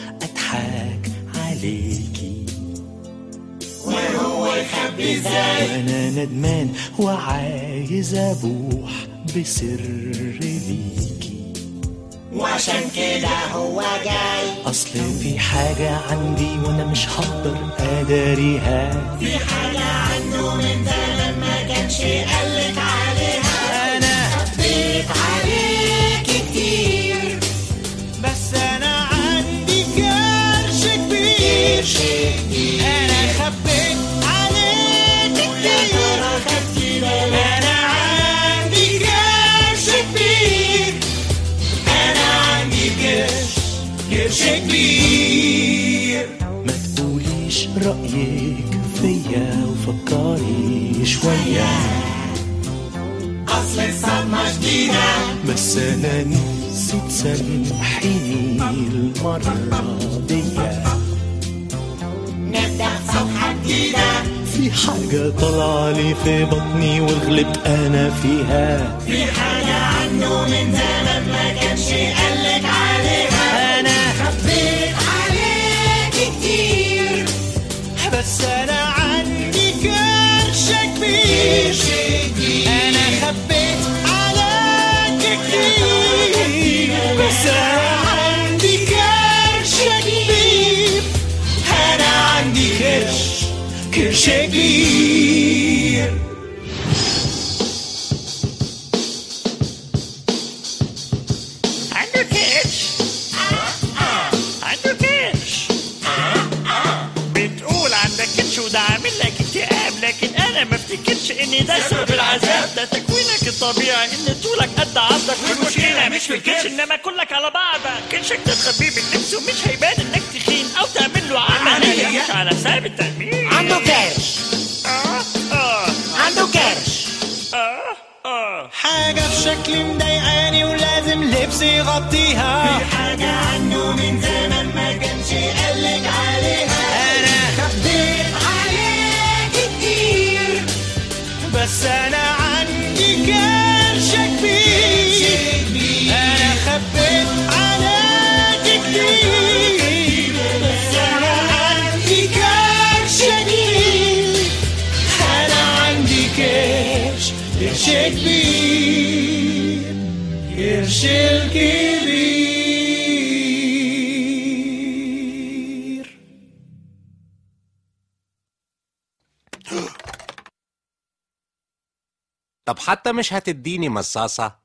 اضحك عليكي وهو يخبي ازاي وانا ندمان وعايز ابوح بسر ليكي وعشان كده هو جاي اصل في حاجة عندي وانا مش هقدر اداريها في حاجة عنده من زمان ما كانش قالك عليها انا خبيت عليك كتير بس انا عندي كرش كبير انا خبيت عليك يا ترى خدتي بالك انا عندي كرش كبير انا عندي كرش كرش كبير ما تقوليش رأيك فيا وفكري شوية اصل الصدمة جديدة بس انا نفسي تسامحيني المرة دي نبدأ صفحة جديدة في حاجة طالعة لي في بطني وغلبت انا فيها في حاجة عنه من زمان ما كانش قالك عليها انا خبيت عليك كتير بس انا عندي كرش كبير انا خبيت عليك كتير بس انا عندي كرش كبير انا عندي كرش كرش كبير عنده كرش عنده كرش بتقول عندك كرش وده عامل لك اكتئاب لكن انا ما افتكرش ان ده سبب العذاب ده تكوينك الطبيعي ان طولك قد عرضك والمشكله مش في الكرش انما كلك على بعضك كرشك تتخبيه باللبس ومش هيبان انك تخين او تعمل له عمليه مش على حساب التأمين عنده كرش اه اه عنده كرش اه اه حاجة في شكلي مضايقاني ولازم لبسي يغطيها حاجة عنه من زمان ما كانش قالك عليها انا خبيت عليك كتير بس انا عندي كرش كبير انا خبيت عليك كتير بس انا عندي كرش كبير انا عندي كرش كرش كبير كرش الكبير طب حتى مش هتديني مصاصة